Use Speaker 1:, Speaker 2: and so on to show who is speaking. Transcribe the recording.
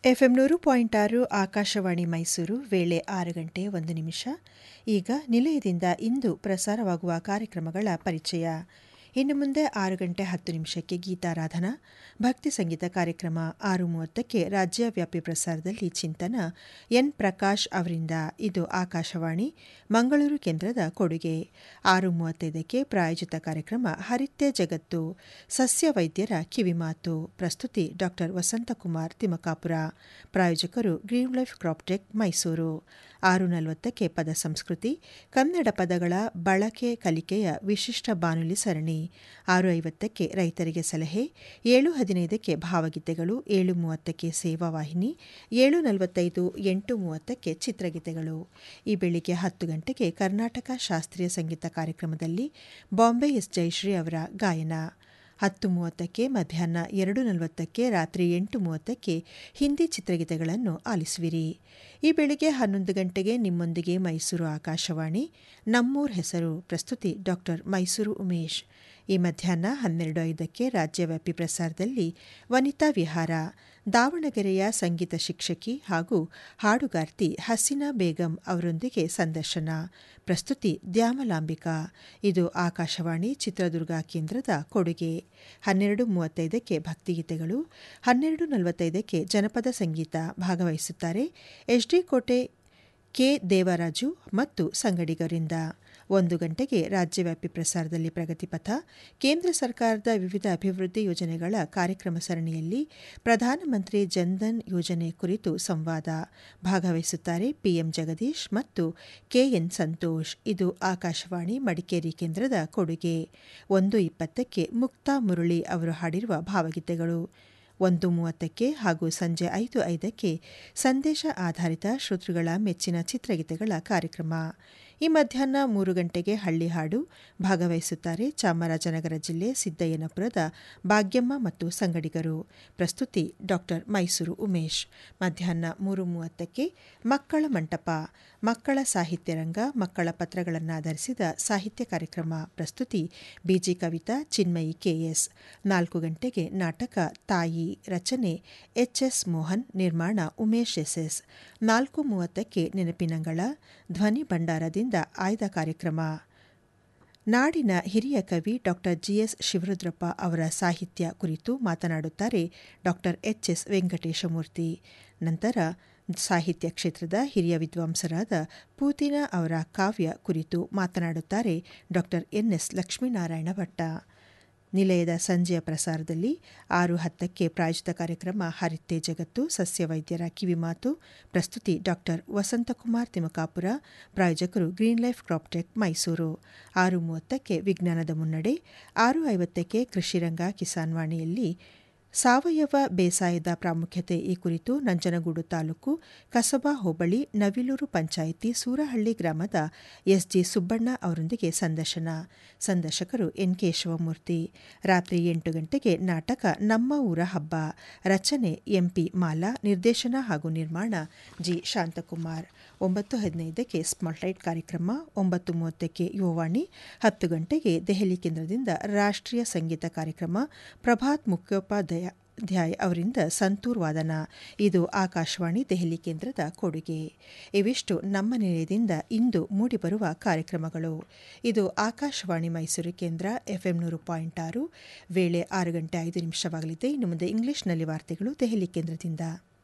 Speaker 1: FM ನೂರು point ಆರು ಆಕಾಶವಾಣಿ ಮೈಸೂರು ವೇಳೆ ಆರು ಗಂಟೆ ಒಂದು ನಿಮಿಷ ಈಗ ನಿಲಯದಿಂದ ಇಂದು ಪ್ರಸಾರವಾಗುವ ಕಾರ್ಯಕ್ರಮಗಳ ಪರಿಚಯ ಇನ್ನು ಮುಂದೆ ಆರು ಗಂಟೆ ಹತ್ತು ನಿಮಿಷಕ್ಕೆ ಗೀತಾರಾಧನಾ ಭಕ್ತಿ ಸಂಗೀತ ಕಾರ್ಯಕ್ರಮ ಆರು ಮೂವತ್ತಕ್ಕೆ ರಾಜ್ಯವ್ಯಾಪಿ ಪ್ರಸಾರದಲ್ಲಿ ಚಿಂತನ ಎನ್ ಪ್ರಕಾಶ್ ಅವರಿಂದ ಇದು ಆಕಾಶವಾಣಿ ಮಂಗಳೂರು ಕೇಂದ್ರದ ಕೊಡುಗೆ ಆರು ಮೂವತ್ತೈದಕ್ಕೆ ಪ್ರಾಯೋಜಿತ ಕಾರ್ಯಕ್ರಮ ಹರಿತ್ಯ ಜಗತ್ತು ಸಸ್ಯ ವೈದ್ಯರ ಕಿವಿಮಾತು ಪ್ರಸ್ತುತಿ ಡಾಕ್ಟರ್ ವಸಂತಕುಮಾರ್ ತಿಮಕಾಪುರ ಪ್ರಾಯೋಜಕರು ಗ್ರೀನ್ ಲೈಫ್ ಕ್ರಾಪ್ಟೆಕ್ ಮೈಸೂರು ಆರು ನಲವತ್ತಕ್ಕೆ ಪದ ಸಂಸ್ಕೃತಿ ಕನ್ನಡ ಪದಗಳ ಬಳಕೆ ಕಲಿಕೆಯ ವಿಶಿಷ್ಟ ಬಾನುಲಿ ಸರಣಿ ಆರು ಐವತ್ತಕ್ಕೆ ರೈತರಿಗೆ ಸಲಹೆ ಏಳು ಹದಿನೈದಕ್ಕೆ ಭಾವಗೀತೆಗಳು ಏಳು ಮೂವತ್ತಕ್ಕೆ ಸೇವಾ ವಾಹಿನಿ ಏಳು ನಲವತ್ತೈದು ಎಂಟು ಮೂವತ್ತಕ್ಕೆ ಚಿತ್ರಗೀತೆಗಳು ಈ ಬೆಳಿಗ್ಗೆ ಹತ್ತು ಗಂಟೆಗೆ ಕರ್ನಾಟಕ ಶಾಸ್ತ್ರೀಯ ಸಂಗೀತ ಕಾರ್ಯಕ್ರಮದಲ್ಲಿ ಬಾಂಬೆ ಎಸ್ ಜಯಶ್ರೀ ಅವರ ಗಾಯನ ಹತ್ತು ಮೂವತ್ತಕ್ಕೆ ಮಧ್ಯಾಹ್ನ ಎರಡು ನಲವತ್ತಕ್ಕೆ ರಾತ್ರಿ ಎಂಟು ಮೂವತ್ತಕ್ಕೆ ಹಿಂದಿ ಚಿತ್ರಗೀತೆಗಳನ್ನು ಆಲಿಸುವಿರಿ ಈ ಬೆಳಿಗ್ಗೆ ಹನ್ನೊಂದು ಗಂಟೆಗೆ ನಿಮ್ಮೊಂದಿಗೆ ಮೈಸೂರು ಆಕಾಶವಾಣಿ ನಮ್ಮೂರ್ ಹೆಸರು ಪ್ರಸ್ತುತಿ ಡಾಕ್ಟರ್ ಮೈಸೂರು ಉಮೇಶ್ ಈ ಮಧ್ಯಾಹ್ನ ಹನ್ನೆರಡು ಐದಕ್ಕೆ ರಾಜ್ಯವ್ಯಾಪಿ ಪ್ರಸಾರದಲ್ಲಿ ವನಿತಾ ವಿಹಾರ ದಾವಣಗೆರೆಯ ಸಂಗೀತ ಶಿಕ್ಷಕಿ ಹಾಗೂ ಹಾಡುಗಾರ್ತಿ ಹಸೀನಾ ಬೇಗಂ ಅವರೊಂದಿಗೆ ಸಂದರ್ಶನ ಪ್ರಸ್ತುತಿ ದ್ಯಾಮಲಾಂಬಿಕಾ ಇದು ಆಕಾಶವಾಣಿ ಚಿತ್ರದುರ್ಗ ಕೇಂದ್ರದ ಕೊಡುಗೆ ಹನ್ನೆರಡು ಮೂವತ್ತೈದಕ್ಕೆ ಭಕ್ತಿಗೀತೆಗಳು ಹನ್ನೆರಡು ನಲವತ್ತೈದಕ್ಕೆ ಜನಪದ ಸಂಗೀತ ಭಾಗವಹಿಸುತ್ತಾರೆ ಎಚ್ಡಿ ಕೋಟೆ ಕೆ ದೇವರಾಜು ಮತ್ತು ಸಂಗಡಿಗರಿಂದ ಒಂದು ಗಂಟೆಗೆ ರಾಜ್ಯವ್ಯಾಪಿ ಪ್ರಸಾರದಲ್ಲಿ ಪ್ರಗತಿಪಥ ಕೇಂದ್ರ ಸರ್ಕಾರದ ವಿವಿಧ ಅಭಿವೃದ್ಧಿ ಯೋಜನೆಗಳ ಕಾರ್ಯಕ್ರಮ ಸರಣಿಯಲ್ಲಿ ಪ್ರಧಾನಮಂತ್ರಿ ಜನ್ಧನ್ ಯೋಜನೆ ಕುರಿತು ಸಂವಾದ ಭಾಗವಹಿಸುತ್ತಾರೆ ಪಿಎಂ ಜಗದೀಶ್ ಮತ್ತು ಕೆಎನ್ ಸಂತೋಷ್ ಇದು ಆಕಾಶವಾಣಿ ಮಡಿಕೇರಿ ಕೇಂದ್ರದ ಕೊಡುಗೆ ಒಂದು ಇಪ್ಪತ್ತಕ್ಕೆ ಮುಕ್ತಾ ಮುರಳಿ ಅವರು ಹಾಡಿರುವ ಭಾವಗೀತೆಗಳು ಒಂದು ಮೂವತ್ತಕ್ಕೆ ಹಾಗೂ ಸಂಜೆ ಐದು ಐದಕ್ಕೆ ಸಂದೇಶ ಆಧಾರಿತ ಶ್ರೋತೃಗಳ ಮೆಚ್ಚಿನ ಚಿತ್ರಗೀತೆಗಳ ಕಾರ್ಯಕ್ರಮ ಈ ಮಧ್ಯಾಹ್ನ ಮೂರು ಗಂಟೆಗೆ ಹಳ್ಳಿ ಹಾಡು ಭಾಗವಹಿಸುತ್ತಾರೆ ಚಾಮರಾಜನಗರ ಜಿಲ್ಲೆ ಸಿದ್ದಯ್ಯನಪುರದ ಭಾಗ್ಯಮ್ಮ ಮತ್ತು ಸಂಗಡಿಗರು ಪ್ರಸ್ತುತಿ ಡಾಕ್ಟರ್ ಮೈಸೂರು ಉಮೇಶ್ ಮಧ್ಯಾಹ್ನ ಮೂರು ಮೂವತ್ತಕ್ಕೆ ಮಕ್ಕಳ ಮಂಟಪ ಮಕ್ಕಳ ಸಾಹಿತ್ಯ ರಂಗ ಮಕ್ಕಳ ಪತ್ರಗಳನ್ನಾಧರಿಸಿದ ಸಾಹಿತ್ಯ ಕಾರ್ಯಕ್ರಮ ಪ್ರಸ್ತುತಿ ಬಿಜಿ ಕವಿತಾ ಚಿನ್ಮಯಿ ಕೆಎಸ್ ನಾಲ್ಕು ಗಂಟೆಗೆ ನಾಟಕ ತಾಯಿ ರಚನೆ ಎಚ್ಎಸ್ ಮೋಹನ್ ನಿರ್ಮಾಣ ಉಮೇಶ್ ಎಸ್ಎಸ್ ನಾಲ್ಕು ಮೂವತ್ತಕ್ಕೆ ನೆನಪಿನಂಗಳ ಧ್ವನಿ ಭಂಡಾರದಿಂದ ಆಯ್ದ ಕಾರ್ಯಕ್ರಮ ನಾಡಿನ ಹಿರಿಯ ಕವಿ ಡಾಕ್ಟರ್ ಜಿಎಸ್ ಶಿವರುದ್ರಪ್ಪ ಅವರ ಸಾಹಿತ್ಯ ಕುರಿತು ಮಾತನಾಡುತ್ತಾರೆ ಡಾಕ್ಟರ್ ಎಚ್ಎಸ್ ವೆಂಕಟೇಶಮೂರ್ತಿ ನಂತರ ಸಾಹಿತ್ಯ ಕ್ಷೇತ್ರದ ಹಿರಿಯ ವಿದ್ವಾಂಸರಾದ ಪೂತಿನ ಅವರ ಕಾವ್ಯ ಕುರಿತು ಮಾತನಾಡುತ್ತಾರೆ ಡಾಕ್ಟರ್ ಎನ್ಎಸ್ ಲಕ್ಷ್ಮೀನಾರಾಯಣ ಭಟ್ಟ ನಿಲಯದ ಸಂಜೆಯ ಪ್ರಸಾರದಲ್ಲಿ ಆರು ಹತ್ತಕ್ಕೆ ಪ್ರಾಯೋಜಿತ ಕಾರ್ಯಕ್ರಮ ಹರಿತ್ತೆ ಜಗತ್ತು ಸಸ್ಯ ವೈದ್ಯರ ಕಿವಿಮಾತು ಪ್ರಸ್ತುತಿ ಡಾಕ್ಟರ್ ವಸಂತಕುಮಾರ್ ತಿಮಕಾಪುರ ಪ್ರಾಯೋಜಕರು ಗ್ರೀನ್ ಲೈಫ್ ಕ್ರಾಪ್ಟೆಕ್ ಮೈಸೂರು ಆರು ಮೂವತ್ತಕ್ಕೆ ವಿಜ್ಞಾನದ ಮುನ್ನಡೆ ಆರು ಐವತ್ತಕ್ಕೆ ಕೃಷಿರಂಗ ಕಿಸಾನ್ ವಾಣಿಯಲ್ಲಿ ಸಾವಯವ ಬೇಸಾಯದ ಪ್ರಾಮುಖ್ಯತೆ ಈ ಕುರಿತು ನಂಜನಗೂಡು ತಾಲೂಕು ಕಸಬಾ ಹೋಬಳಿ ನವಿಲೂರು ಪಂಚಾಯಿತಿ ಸೂರಹಳ್ಳಿ ಗ್ರಾಮದ ಎಸ್ಜಿ ಸುಬ್ಬಣ್ಣ ಅವರೊಂದಿಗೆ ಸಂದರ್ಶನ ಸಂದರ್ಶಕರು ಎನ್ ಕೆ ಶಿವಮೂರ್ತಿ ರಾತ್ರಿ ಎಂಟು ಗಂಟೆಗೆ ನಾಟಕ ನಮ್ಮ ಊರ ಹಬ್ಬ ರಚನೆ ಎಂಪಿ ಮಾಲಾ ನಿರ್ದೇಶನ ಹಾಗೂ ನಿರ್ಮಾಣ ಜಿ ಶಾಂತಕುಮಾರ್ ಒಂಬತ್ತು ಹದಿನೈದಕ್ಕೆ ಸ್ಮಾರ್ಟ್ಲೈಟ್ ಕಾರ್ಯಕ್ರಮ ಒಂಬತ್ತು ಮೂವತ್ತಕ್ಕೆ ಯುವವಾಣಿ ಹತ್ತು ಗಂಟೆಗೆ ದೆಹಲಿ ಕೇಂದ್ರದಿಂದ ರಾಷ್ಟ್ರೀಯ ಸಂಗೀತ ಕಾರ್ಯಕ್ರಮ ಪ್ರಭಾತ್ ಮುಖ್ಯೋಪಾಧ್ಯಾಯ ಧ್ಯಾಯ್ ಅವರಿಂದ ಸಂತೂರ್ ವಾದನ ಇದು ಆಕಾಶವಾಣಿ ದೆಹಲಿ ಕೇಂದ್ರದ ಕೊಡುಗೆ ಇವಿಷ್ಟು ನಮ್ಮ ನಿಲಯದಿಂದ ಇಂದು ಮೂಡಿಬರುವ ಕಾರ್ಯಕ್ರಮಗಳು ಇದು ಆಕಾಶವಾಣಿ ಮೈಸೂರು ಕೇಂದ್ರ ಎಫ್ಎಂ ನೂರು ಪಾಯಿಂಟ್ ಆರು ವೇಳೆ ಆರು ಗಂಟೆ ಐದು ನಿಮಿಷವಾಗಲಿದೆ ಇನ್ನು ಮುಂದೆ ಇಂಗ್ಲಿಷ್ನಲ್ಲಿ ವಾರ್ತೆಗಳು ದೆಹಲಿ ಕೇಂದ್ರದಿಂದ